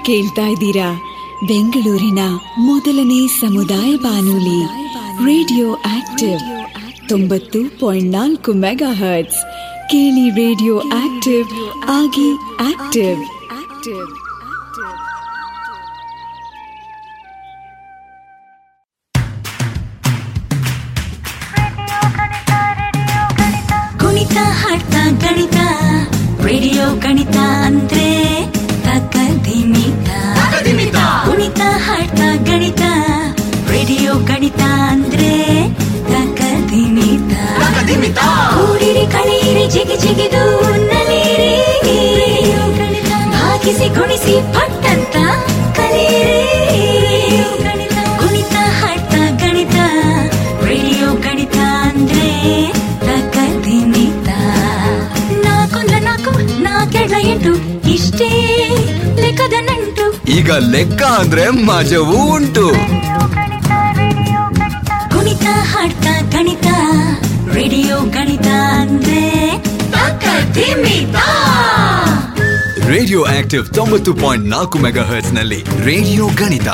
ಕೇಳ್ತಾ ಇದ್ದೀರಾ ಬೆಂಗಳೂರಿನ ಮೊದಲನೇ ಸಮುದಾಯ ಬಾನುಲಿ ರೇಡಿಯೋ ಆಕ್ಟಿವ್ ತೊಂಬತ್ತು ಪಾಯಿಂಟ್ ನಾಲ್ಕು ಮೆಗಾ ಹರ್ಟ್ಸ್ ಕೇಳಿ ರೇಡಿಯೋ ಆಕ್ಟಿವ್ ಆಗಿ ಆಕ್ಟಿವ್ ಆಕ್ಟಿವ್ ಕುಣಿತ ಹಾಡ್ತಾ ಗಣಿತ ರೇಡಿಯೋ ಗಣಿತ ಅಂದ್ರೆ ತಕದಿಮಿತ ಕುಣಿತ ಹಾಡ್ತಾ ಗಣಿತ ರೇಡಿಯೋ ಗಣಿತ ಅಂದ್ರೆ ತಕದಿಮಿತ ಕೂಡಿರಿ ಕಳೀರಿ ಜಿಗಿ ಜಿಗಿದು ನಲೀರಿ ಭಾಗಿಸಿ ಗುಣಿಸಿ ಪಟ್ಟಂತ ಕಲೀರಿ ಕುಣಿತ ಹಾಡ್ತಾ ಗಣಿತ ರೇಡಿಯೋ ಗಣಿತ ಅಂದ್ರೆ ತಕದಿಮಿತ ನಾಕೊಂದ ನಾಲ್ಕು ನಾಲ್ಕೆರಡ ಎಂಟು ಇಷ್ಟೇ ಲೆಕ್ಕದ ನಂಟು ಈಗ ಲೆಕ್ಕ ಅಂದ್ರೆ ಮಜವೂ ಉಂಟು ಕುಣಿತ ಹಾಡ್ತಾ ಗಣಿತ ರೇಡಿಯೋ ಗಣಿತ ಅಂದ್ರೆ ತಕದಿಮಿತ ರೇಡಿಯೋ ಆಕ್ಟಿವ್ ತೊಂಬತ್ತು ಪಾಯಿಂಟ್ ನಾಲ್ಕು ಮೆಗಾ ಹರ್ಟ್ಸ್ ನಲ್ಲಿ ರೇಡಿಯೋ ಗಣಿತ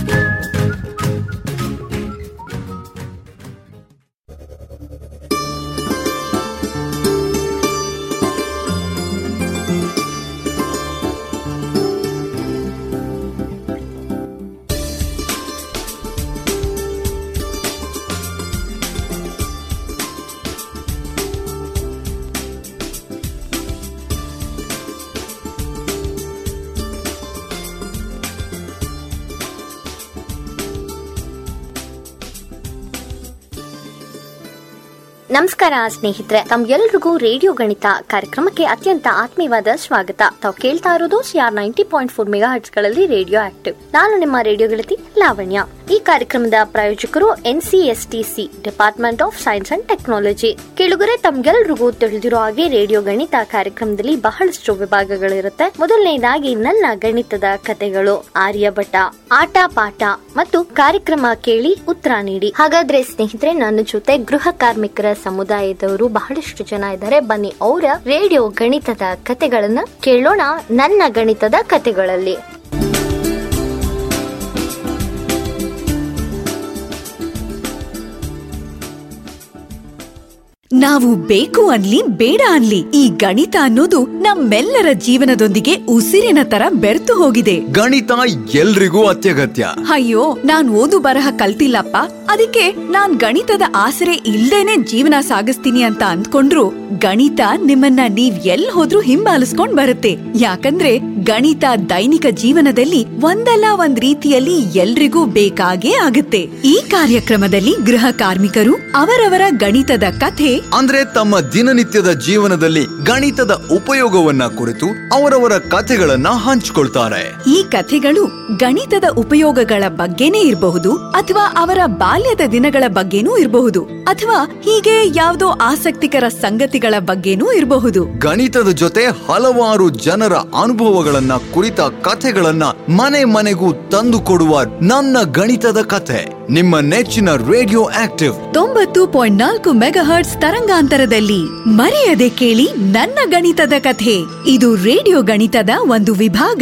ನಮಸ್ಕಾರ ಸ್ನೇಹಿತರೆ ತಮ್ಗೆಲ್ರಿಗೂ ರೇಡಿಯೋ ಗಣಿತ ಕಾರ್ಯಕ್ರಮಕ್ಕೆ ಅತ್ಯಂತ ಆತ್ಮೀಯವಾದ ಸ್ವಾಗತ ತಾವು ಕೇಳ್ತಾ ಇರೋದು CR ninety point four megahertz ಗಳಲ್ಲಿ ರೇಡಿಯೋ ಆಕ್ಟಿವ್ ನಾನು ನಿಮ್ಮ ರೇಡಿಯೋ ಗೆಳತಿ ಲಾವಣ್ಯ ಈ ಕಾರ್ಯಕ್ರಮದ ಪ್ರಾಯೋಜಕರು NCSTC department of science and technology ಕೆಳಗರೆ ತಮ್ಗೆಲ್ರಿಗೂ ತಿಳಿದಿರೋ ಹಾಗೆ ರೇಡಿಯೋ ಗಣಿತ ಕಾರ್ಯಕ್ರಮದಲ್ಲಿ ಬಹಳಷ್ಟು ವಿಭಾಗಗಳಿರುತ್ತೆ ಮೊದಲನೇದಾಗಿ ನನ್ನ ಗಣಿತದ ಕತೆಗಳು ಆರ್ಯಭಟ ಆಟ ಪಾಠ ಮತ್ತು ಕಾರ್ಯಕ್ರಮ ಕೇಳಿ ಉತ್ತರ ನೀಡಿ ಹಾಗಾದ್ರೆ ಸ್ನೇಹಿತರೆ ನನ್ನ ಜೊತೆ ಗೃಹ ಕಾರ್ಮಿಕರ ಸಮುದಾಯದವರು ಬಹಳಷ್ಟು ಜನ ಇದ್ದಾರೆ ಬನ್ನಿ ಅವರ ರೇಡಿಯೋ ಗಣಿತದ ಕತೆಗಳನ್ನ ಕೇಳೋಣ ನನ್ನ ಗಣಿತದ ಕತೆಗಳಲ್ಲಿ ನಾವು ಬೇಕು ಅನ್ಲಿ ಬೇಡ ಅನ್ಲಿ ಈ ಗಣಿತ ಅನ್ನೋದು ನಮ್ಮೆಲ್ಲರ ಜೀವನದೊಂದಿಗೆ ಉಸಿರಿನ ತರ ಬೆರೆತು ಹೋಗಿದೆ ಗಣಿತ ಎಲ್ರಿಗೂ ಅತ್ಯಗತ್ಯ ಅಯ್ಯೋ ನಾನ್ ಓದು ಬರಹ ಕಲ್ತಿಲ್ಲಪ್ಪ ಅದಕ್ಕೆ ನಾನ್ ಗಣಿತದ ಆಸರೆ ಇಲ್ದೇನೆ ಜೀವನ ಸಾಗಿಸ್ತೀನಿ ಅಂತ ಅಂದ್ಕೊಂಡ್ರು ಗಣಿತ ನಿಮ್ಮನ್ನ ನೀವ್ ಎಲ್ ಹೋದ್ರೂ ಹಿಂಬಾಲಿಸ್ಕೊಂಡ್ ಬರುತ್ತೆ ಯಾಕಂದ್ರೆ ಗಣಿತ ದೈನಿಕ ಜೀವನದಲ್ಲಿ ಒಂದಲ್ಲ ಒಂದ್ ರೀತಿಯಲ್ಲಿ ಎಲ್ರಿಗೂ ಬೇಕಾಗೇ ಆಗುತ್ತೆ ಈ ಕಾರ್ಯಕ್ರಮದಲ್ಲಿ ಗೃಹ ಕಾರ್ಮಿಕರು ಅವರವರ ಗಣಿತದ ಕಥೆ ಅಂದ್ರೆ ತಮ್ಮ ದಿನನಿತ್ಯದ ಜೀವನದಲ್ಲಿ ಗಣಿತದ ಉಪಯೋಗವನ್ನ ಕುರಿತು ಅವರವರ ಕಥೆಗಳನ್ನ ಹಂಚಿಕೊಳ್ತಾರೆ ಈ ಕಥೆಗಳು ಗಣಿತದ ಉಪಯೋಗಗಳ ಬಗ್ಗೆನೇ ಇರಬಹುದು ಅಥವಾ ಅವರ ಬಾಲ್ಯದ ದಿನಗಳ ಬಗ್ಗೆನೂ ಇರಬಹುದು ಅಥವಾ ಹೀಗೆ ಯಾವ್ದೋ ಆಸಕ್ತಿಕರ ಸಂಗತಿಗಳ ಬಗ್ಗೆನೂ ಇರಬಹುದು ಗಣಿತದ ಜೊತೆ ಹಲವಾರು ಜನರ ಅನುಭವಗಳನ್ನ ಕುರಿತ ಕಥೆಗಳನ್ನ ಮನೆ ಮನೆಗೂ ತಂದು ಕೊಡುವ ನನ್ನ ಗಣಿತದ ಕಥೆ ನಿಮ್ಮ ನೆಚ್ಚಿನ ರೇಡಿಯೋ ಆಕ್ಟಿವ್ ತೊಂಬತ್ತು ಪಾಯಿಂಟ್ ನಾಲ್ಕು ಮೆಗಾ ಹರ್ಟ್ಸ್ ತರಂಗಾಂತರದಲ್ಲಿ ಮರೆಯದೆ ಕೇಳಿ ನನ್ನ ಗಣಿತದ ಕಥೆ ಇದು ರೇಡಿಯೋ ಗಣಿತದ ಒಂದು ವಿಭಾಗ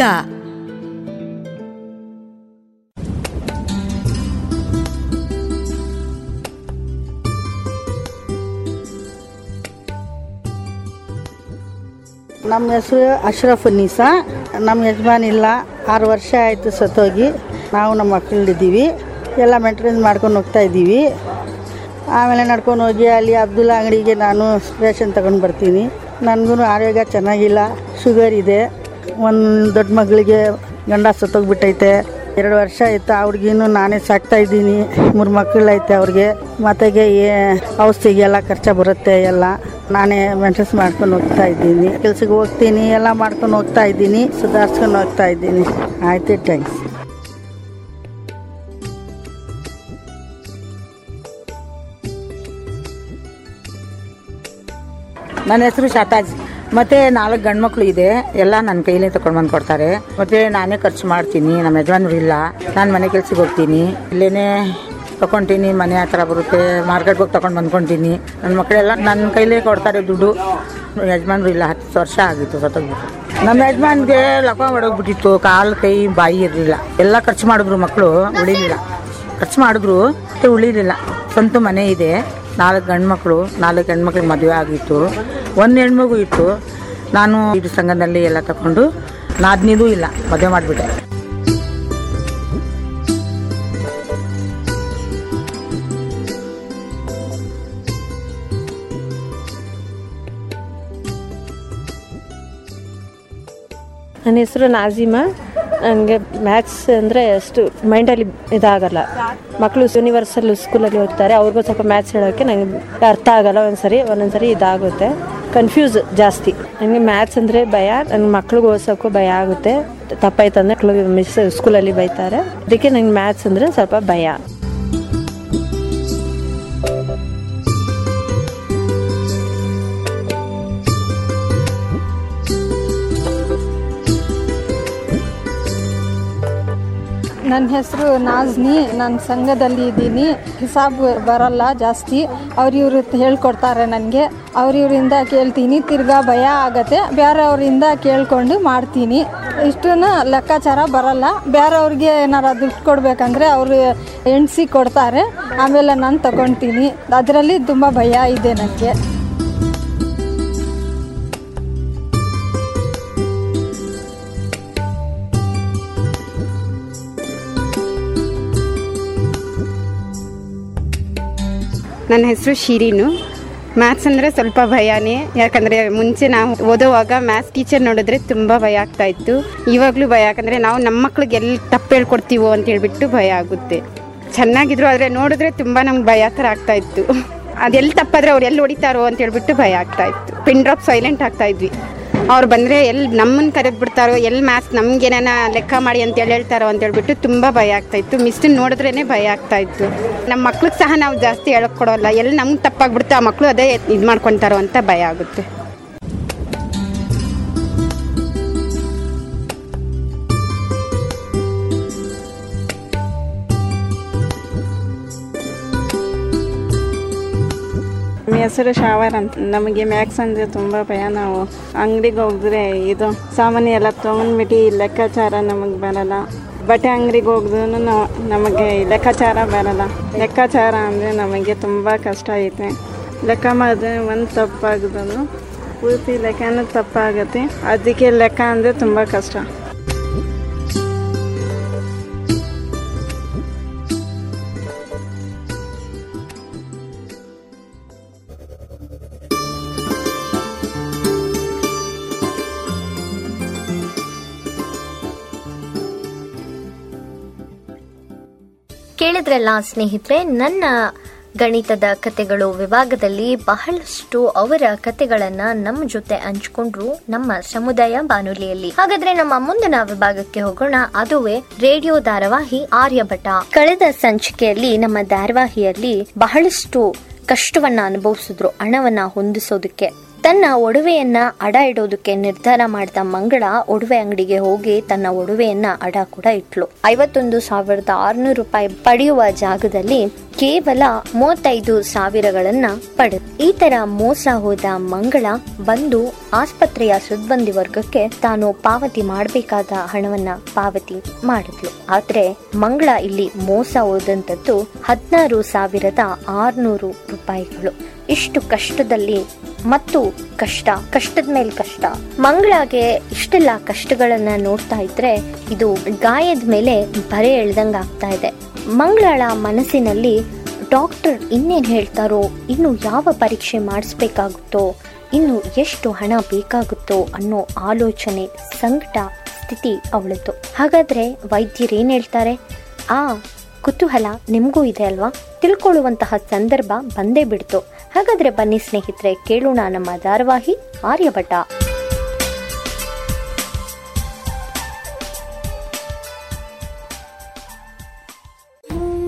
ನಮ್ಮ ಹೆಸರು ಅಶ್ರಫ್ ನೀಸಾ ನಮ್ಮ ಯಜಮಾನ್ ಇಲ್ಲ ಆರು ವರ್ಷ ಆಯಿತು ಸತ್ತೋಗಿ ನಾವು ನಮ್ಮ ಮಕ್ಕಳಿದ್ದೀವಿ ಎಲ್ಲ ಮೇಂಟೆನೆನ್ಸ್ ಮಾಡ್ಕೊಂಡು ಹೋಗ್ತಾ ಇದ್ದೀವಿ ಆಮೇಲೆ ನಡ್ಕೊಂಡು ಹೋಗಿ ಅಲ್ಲಿ ಅಬ್ದುಲ್ಲಾ ಅಂಗಡಿಗೆ ನಾನು ರೇಷನ್ ತಗೊಂಡು ಬರ್ತೀನಿ ನನಗೂ ಆರೋಗ್ಯ ಚೆನ್ನಾಗಿಲ್ಲ ಶುಗರ್ ಇದೆ ಒಂದು ದೊಡ್ಡ ಮಗಳಿಗೆ ಗಂಡ ಸತ್ತೋಗ್ಬಿಟ್ಟೈತೆ ಎರಡು ವರ್ಷ ಆಯ್ತು ಆ ಹುಡ್ಗಿನೂ ನಾನೇ ಸಾಕ್ತಾ ಇದ್ದೀನಿ ಮೂರು ಮಕ್ಕಳೈತೆ ಅವ್ರಿಗೆ ಮತ್ತೆಗೆ ಏ- ಔಷಧಿಗೆ ಎಲ್ಲ ಖರ್ಚು ಬರುತ್ತೆ ಎಲ್ಲ ನಾನೇ ಮೇಂಟೆನ್ಸ್ ಮಾಡ್ಕೊಂಡು ಹೋಗ್ತಾ ಇದ್ದೀನಿ ಕೆಲ್ಸಕ್ಕೆ ಹೋಗ್ತೀನಿ ಎಲ್ಲ ಮಾಡ್ಕೊಂಡು ಹೋಗ್ತಾ ಇದ್ದೀನಿ ಸುಧಾರಿಸ್ಕೊಂಡು ಹೋಗ್ತಾ ಇದ್ದೀನಿ ಆಯ್ತು ಥ್ಯಾಂಕ್ಸ್ ನನ್ನ ಹೆಸರು ಶಾತಾಜ್ ಮತ್ತೆ ನಾಲ್ಕು ಗಂಡು ಮಕ್ಕಳು ಇದೆ ಎಲ್ಲ ನನ್ನ ಕೈಲೇ ತಗೊಂಡು ಬಂದು ಕೊಡ್ತಾರೆ ಮತ್ತೆ ನಾನೇ ಖರ್ಚು ಮಾಡ್ತೀನಿ ನಮ್ಮ ಯಜಮಾನ್ರು ಇಲ್ಲ ನಾನು ಮನೆ ಕೆಲ್ಸಕ್ಕೆ ಹೋಗ್ತೀನಿ ಇಲ್ಲೇನೆ ತಗೊಂತೀನಿ ಮನೆ ಹತ್ರ ಬರುತ್ತೆ ಮಾರ್ಕೆಟ್ಗೆ ಹೋಗಿ ತಗೊಂಡು ಬಂದ್ಕೊತೀನಿ ನನ್ನ ಮಕ್ಕಳೆಲ್ಲ ನನ್ನ ಕೈಲೇ ಕೊಡ್ತಾರೆ ದುಡ್ಡು ಯಜಮಾನ್ರು ಇಲ್ಲ ಹತ್ತು ವರ್ಷ ಆಗಿತ್ತು ಸತ್ತೋಗ್ಬಿಟ್ಟು ನಮ್ಮ ಯಜಮಾನ್ಗೆ ಲಕ ಹೊಡೋಗ್ಬಿಟ್ಟಿತ್ತು ಕಾಲು ಕೈ ಬಾಯಿ ಇರಲಿಲ್ಲ ಎಲ್ಲ ಖರ್ಚು ಮಾಡಿದ್ರು ಮಕ್ಕಳು ಉಳಿಲಿಲ್ಲ ಖರ್ಚು ಮಾಡಿದ್ರು ಮತ್ತೆ ಉಳಿಲಿಲ್ಲ ಸ್ವಂತ ಮನೆ ಇದೆ ನಾಲ್ಕು ಗಂಡು ಮಕ್ಕಳು ನಾಲ್ಕು ಹೆಣ್ಮಕ್ಳಿಗೆ ಮದುವೆ ಆಗಿತ್ತು ಒಂದು ಹೆಣ್ಮಗು ಇತ್ತು ನಾನು ಇದು ಸಂಘದಲ್ಲಿ ಎಲ್ಲ ತಗೊಂಡು ನಾದ್ನಿದೂ ಇಲ್ಲ ಮದುವೆ ಮಾಡಿಬಿಟ್ಟೆ ನನ್ನ ಹೆಸರು ನಾಜಿಮಾ ನನಗೆ ಮ್ಯಾಥ್ಸ್ ಅಂದರೆ ಅಷ್ಟು ಮೈಂಡಲ್ಲಿ ಇದಾಗಲ್ಲ ಮಕ್ಕಳು ಯೂನಿವರ್ಸಲ್ ಸ್ಕೂಲಲ್ಲಿ ಓದ್ತಾರೆ ಅವ್ರಿಗೂ ಸ್ವಲ್ಪ ಮ್ಯಾಥ್ಸ್ ಹೇಳೋಕ್ಕೆ ನನಗೆ ಅರ್ಥ ಆಗಲ್ಲ ಒಂದ್ಸರಿ ಒಂದೊಂದ್ಸರಿ ಇದಾಗುತ್ತೆ ಕನ್ಫ್ಯೂಸ್ ಜಾಸ್ತಿ ನನಗೆ ಮ್ಯಾಥ್ಸ್ ಅಂದರೆ ಭಯ ನನ್ನ ಮಕ್ಳಿಗೆ ಓದ್ಸೋಕ್ಕೂ ಭಯ ಆಗುತ್ತೆ ತಪ್ಪಾಯ್ತಂದ್ರೆ ಮಕ್ಕಳು ಮಿಸ್ ಸ್ಕೂಲಲ್ಲಿ ಬೈತಾರೆ ಅದಕ್ಕೆ ನಂಗೆ ಮ್ಯಾಥ್ಸ್ ಅಂದರೆ ಸ್ವಲ್ಪ ಭಯ ನನ್ನ ಹೆಸರು ನಾಜ್ನಿ ನಾನು ಸಂಘದಲ್ಲಿ ಇದ್ದೀನಿ ಹಿಸಾಬ್ ಬರಲ್ಲ ಜಾಸ್ತಿ ಅವ್ರು ಇವರು ಹೇಳ್ಕೊಡ್ತಾರೆ ನನಗೆ ಅವ್ರಿವರಿಂದ ಕೇಳ್ತೀನಿ ತಿರ್ಗಾ ಭಯ ಆಗತ್ತೆ ಬೇರೆಯವರಿಂದ ಕೇಳ್ಕೊಂಡು ಮಾಡ್ತೀನಿ ಇಷ್ಟನ್ನು ಲೆಕ್ಕಾಚಾರ ಬರಲ್ಲ ಬೇರೆಯವ್ರಿಗೆ ಏನಾರ ದುಡ್ಡು ಕೊಡಬೇಕಂದ್ರೆ ಅವರು ಎಣ್ಸಿ ಕೊಡ್ತಾರೆ ಆಮೇಲೆ ನಾನು ತಗೊಳ್ತೀನಿ ಅದರಲ್ಲಿ ತುಂಬ ಭಯ ಇದೆ ನನಗೆ ನನ್ನ ಹೆಸರು ಶಿರೀನು ಮ್ಯಾಥ್ಸ್ ಅಂದರೆ ಸ್ವಲ್ಪ ಭಯನೇ ಯಾಕಂದರೆ ಮುಂಚೆ ನಾವು ಓದುವಾಗ ಮ್ಯಾಥ್ಸ್ ಟೀಚರ್ ನೋಡಿದ್ರೆ ತುಂಬ ಭಯ ಆಗ್ತಾ ಇತ್ತು ಇವಾಗಲೂ ಭಯ ಯಾಕಂದರೆ ನಾವು ನಮ್ಮ ಮಕ್ಳಿಗೆ ಎಲ್ಲಿ ತಪ್ಪು ಹೇಳ್ಕೊಡ್ತೀವೋ ಅಂತ ಹೇಳ್ಬಿಟ್ಟು ಭಯ ಆಗುತ್ತೆ ಚೆನ್ನಾಗಿದ್ರು ಆದರೆ ನೋಡಿದ್ರೆ ತುಂಬ ನಮ್ಗೆ ಭಯ ಥರ ಆಗ್ತಾ ಇತ್ತು ಅದೆಲ್ಲಿ ತಪ್ಪಾದ್ರೆ ಅವ್ರು ಎಲ್ಲಿ ಹೊಡಿತಾರೋ ಅಂತ ಹೇಳ್ಬಿಟ್ಟು ಭಯ ಆಗ್ತಾ ಇತ್ತು ಪಿನ್ ಡ್ರಾಪ್ ಸೈಲೆಂಟ್ ಆಗ್ತಾ ಇದ್ವಿ ಅವ್ರು ಬಂದರೆ ಎಲ್ಲಿ ನಮ್ಮನ್ನು ಕರೆದು ಬಿಡ್ತಾರೋ ಎಲ್ಲಿ ಮ್ಯಾಥ್ಸ್ ನಮ್ಗೇನ ಲೆಕ್ಕ ಮಾಡಿ ಅಂತ ಹೇಳಿ ಹೇಳ್ತಾರೋ ಅಂತ ಹೇಳ್ಬಿಟ್ಟು ತುಂಬ ಭಯ ಆಗ್ತಾ ಇತ್ತು ಮಿಸ್ಟನ್ ನೋಡಿದ್ರೇ ಭಯ ಆಗ್ತಾ ಇತ್ತು ನಮ್ಮ ಮಕ್ಳಿಗೆ ಸಹ ನಾವು ಜಾಸ್ತಿ ಹೇಳಕ್ ಕೊಡೋಲ್ಲ ಎಲ್ಲಿ ನಮ್ಗೆ ತಪ್ಪಾಗ್ಬಿಡುತ್ತೆ ಆ ಮಕ್ಕಳು ಅದೇ ಇದು ಮಾಡ್ಕೊತಾರೋ ಅಂತ ಭಯ ಆಗುತ್ತೆ ನಮ್ಮ ಹೆಸರು ಶಾವರ್ ಅಂತ ನಮಗೆ ಮ್ಯಾಕ್ಸ್ ಅಂದರೆ ತುಂಬ ಭಯ ನಾವು ಅಂಗಡಿಗೆ ಹೋಗಿದ್ರೆ ಇದು ಸಾಮಾನ್ಯ ಎಲ್ಲ ತೊಗೊಂಡ್ಬಿಟ್ಟು ಲೆಕ್ಕಾಚಾರ ನಮಗೆ ಬರಲ್ಲ ಬಟ್ಟೆ ಅಂಗಡಿಗೆ ಹೋಗಿದ್ರು ನಮಗೆ ಲೆಕ್ಕಾಚಾರ ಬರಲ್ಲ ಲೆಕ್ಕಾಚಾರ ಅಂದರೆ ನಮಗೆ ತುಂಬ ಕಷ್ಟ ಐತೆ ಲೆಕ್ಕ ಮಾಡಿದ್ರೆ ಒಂದು ತಪ್ಪಾಗಿದ್ರು ಪೂರ್ತಿ ಲೆಕ್ಕನೂ ತಪ್ಪಾಗುತ್ತೆ ಅದಕ್ಕೆ ಲೆಕ್ಕ ಅಂದರೆ ತುಂಬ ಕಷ್ಟ ಕೇಳಿದ್ರಲ್ಲ ಸ್ನೇಹಿತರೆ ನನ್ನ ಗಣಿತದ ಕತೆಗಳು ವಿಭಾಗದಲ್ಲಿ ಬಹಳಷ್ಟು ಅವರ ಕತೆಗಳನ್ನ ನಮ್ಮ ಜೊತೆ ಹಂಚ್ಕೊಂಡ್ರು ನಮ್ಮ ಸಮುದಾಯ ಬಾನುಲಿಯಲ್ಲಿ ಹಾಗಾದ್ರೆ ನಮ್ಮ ಮುಂದಿನ ವಿಭಾಗಕ್ಕೆ ಹೋಗೋಣ ಅದುವೇ ರೇಡಿಯೋ ಧಾರಾವಾಹಿ ಆರ್ಯಭಟ ಕಳೆದ ಸಂಚಿಕೆಯಲ್ಲಿ ನಮ್ಮ ಧಾರಾವಾಹಿಯಲ್ಲಿ ಬಹಳಷ್ಟು ಕಷ್ಟವನ್ನ ಅನುಭವಿಸಿದ್ರು ಹಣವನ್ನ ಹೊಂದಿಸೋದಕ್ಕೆ ತನ್ನ ಒಡವೆಯನ್ನ ಅಡ ಇಡೋದಕ್ಕೆ ನಿರ್ಧಾರ ಮಾಡಿದ ಮಂಗಳ ಒಡವೆ ಅಂಗಡಿಗೆ ಹೋಗಿ ತನ್ನ ಒಡವೆಯನ್ನ ಅಡ ಕೂಡ ಇಟ್ಲು ಐವತ್ತೊಂದು ಸಾವಿರದ ಆರ್ನೂರು ರೂಪಾಯಿ ಪಡೆಯುವ ಜಾಗದಲ್ಲಿ ಕೇವಲ ಮೂವತ್ತೈದು ಸಾವಿರಗಳನ್ನ ಪಡೆದು ಈ ತರ ಮೋಸ ಹೋದ ಮಂಗಳ ಬಂದು ಆಸ್ಪತ್ರೆಯ ಸಿಬ್ಬಂದಿ ವರ್ಗಕ್ಕೆ ತಾನು ಪಾವತಿ ಮಾಡಬೇಕಾದ ಹಣವನ್ನ ಪಾವತಿ ಮಾಡಿದ್ಲು ಆದ್ರೆ ಮಂಗಳ ಇಲ್ಲಿ ಮೋಸ ಹೋದಂತದ್ದು ಹದಿನಾರು ಸಾವಿರದ ಆರ್ನೂರು ರೂಪಾಯಿಗಳು ಇಷ್ಟು ಕಷ್ಟದಲ್ಲಿ ಮತ್ತು ಕಷ್ಟ ಕಷ್ಟದ ಮೇಲೆ ಕಷ್ಟ ಮಂಗಳಾಗೆ ಇಷ್ಟೆಲ್ಲ ಕಷ್ಟಗಳನ್ನ ನೋಡ್ತಾ ಇದ್ರೆ ಇದು ಗಾಯದ ಮೇಲೆ ಬರೆ ಎಳ್ದಂಗ ಆಗ್ತಾ ಇದೆ ಮಂಗಳಳ ಮನಸ್ಸಿನಲ್ಲಿ ಡಾಕ್ಟರ್ ಇನ್ನೇನ್ ಹೇಳ್ತಾರೋ ಇನ್ನು ಯಾವ ಪರೀಕ್ಷೆ ಮಾಡಿಸ್ಬೇಕಾಗುತ್ತೋ ಇನ್ನು ಎಷ್ಟು ಹಣ ಬೇಕಾಗುತ್ತೋ ಅನ್ನೋ ಆಲೋಚನೆ ಸಂಕಟ ಸ್ಥಿತಿ ಅವಳದ್ದು ಹಾಗಾದ್ರೆ ವೈದ್ಯರು ಏನ್ ಹೇಳ್ತಾರೆ ಆ ಕುತೂಹಲ ನಿಮಗೂ ಇದೆ ಅಲ್ವಾ ತಿಳ್ಕೊಳ್ಳುವಂತಹ ಸಂದರ್ಭ ಬಂದೇ ಬಿಡ್ತು ಹಾಗಾದ್ರೆ ಬನ್ನಿ ಸ್ನೇಹಿತರೆ ಕೇಳೋಣ ನಮ್ಮ ಧಾರಾವಾಹಿ ಆರ್ಯಭಟ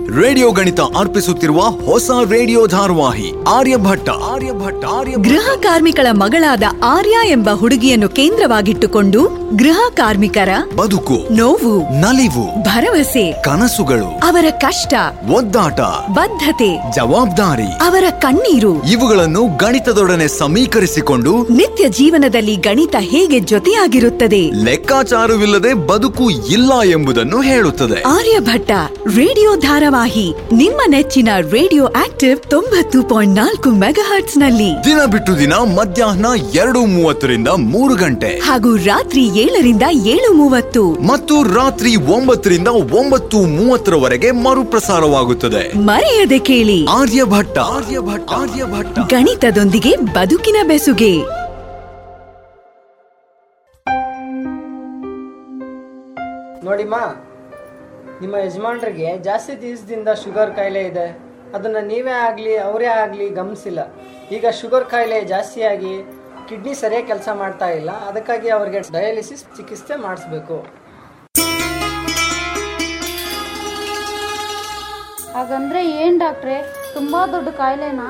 ರೇಡಿಯೋ ಗಣಿತ ಅರ್ಪಿಸುತ್ತಿರುವ ಹೊಸ ರೇಡಿಯೋ ಧಾರಾವಾಹಿ ಆರ್ಯಭಟ್ಟ ಆರ್ಯಭಟ್ಟ ಆರ್ಯ ಗೃಹ ಕಾರ್ಮಿಕಳ ಮಗಳಾದ ಆರ್ಯ ಎಂಬ ಹುಡುಗಿಯನ್ನು ಕೇಂದ್ರವಾಗಿಟ್ಟುಕೊಂಡು ಗೃಹ ಕಾರ್ಮಿಕರ ಬದುಕು ನೋವು ನಲಿವು ಭರವಸೆ ಕನಸುಗಳು ಅವರ ಕಷ್ಟ ಒದ್ದಾಟ ಬದ್ಧತೆ ಜವಾಬ್ದಾರಿ ಅವರ ಕಣ್ಣೀರು ಇವುಗಳನ್ನು ಗಣಿತದೊಡನೆ ಸಮೀಕರಿಸಿಕೊಂಡು ನಿತ್ಯ ಜೀವನದಲ್ಲಿ ಗಣಿತ ಹೇಗೆ ಜೊತೆಯಾಗಿರುತ್ತದೆ ಲೆಕ್ಕಾಚಾರವಿಲ್ಲದೆ ಬದುಕು ಇಲ್ಲ ಎಂಬುದನ್ನು ಹೇಳುತ್ತದೆ ಆರ್ಯಭಟ್ಟ ರೇಡಿಯೋ ಧಾರಾವಾಹಿ ನಿಮ್ಮ ನೆಚ್ಚಿನ ರೇಡಿಯೋ ಆಕ್ಟಿವ್ ತೊಂಬತ್ತು ಪಾಯಿಂಟ್ ನಾಲ್ಕು ಮೆಗಾಹರ್ಟ್ಸ್ ನಲ್ಲಿ ದಿನ ಬಿಟ್ಟು ದಿನ ಮಧ್ಯಾಹ್ನ ಎರಡು ಮೂವತ್ತರಿಂದ ಮೂರು ಗಂಟೆ ಹಾಗೂ ರಾತ್ರಿ ಏಳರಿಂದ ಏಳು ಮೂವತ್ತು ಮತ್ತು ರಾತ್ರಿ ಒಂಬತ್ತರಿಂದ ಒಂಬತ್ತು ಮೂವತ್ತರವರೆಗೆ ಮರುಪ್ರಸಾರವಾಗುತ್ತದೆ ಮರೆಯದೆ ಕೇಳಿ ಆರ್ಯಭಟ್ಟ ಆರ್ಯಭಟ್ಟ ಆರ್ಯಭಟ್ಟ ಗಣಿತದೊಂದಿಗೆ ಬದುಕಿನ ಬೆಸುಗೆ ನೋಡಿಮ್ಮ ನಿಮ್ಮ ಯಜಮಾನ್ರಿಗೆ ಜಾಸ್ತಿ ದಿವಸದಿಂದ ಶುಗರ್ ಕಾಯಿಲೆ ಇದೆ ಅದನ್ನು ನೀವೇ ಆಗಲಿ ಅವರೇ ಆಗಲಿ ಗಮನಿಸಿಲ್ಲ ಈಗ ಶುಗರ್ ಕಾಯಿಲೆ ಜಾಸ್ತಿಯಾಗಿ ಕಿಡ್ನಿ ಸರಿಯಾಗಿ ಕೆಲಸ ಮಾಡ್ತಾ ಇಲ್ಲ ಅದಕ್ಕಾಗಿ ಅವ್ರಿಗೆ ಡಯಾಲಿಸಿಸ್ ಚಿಕಿತ್ಸೆ ಮಾಡಿಸ್ಬೇಕು ಹಾಗಂದ್ರೆ ಏನ್ ಡಾಕ್ಟ್ರೆ ತುಂಬಾ ದೊಡ್ಡ ಕಾಯಿಲೆನಾ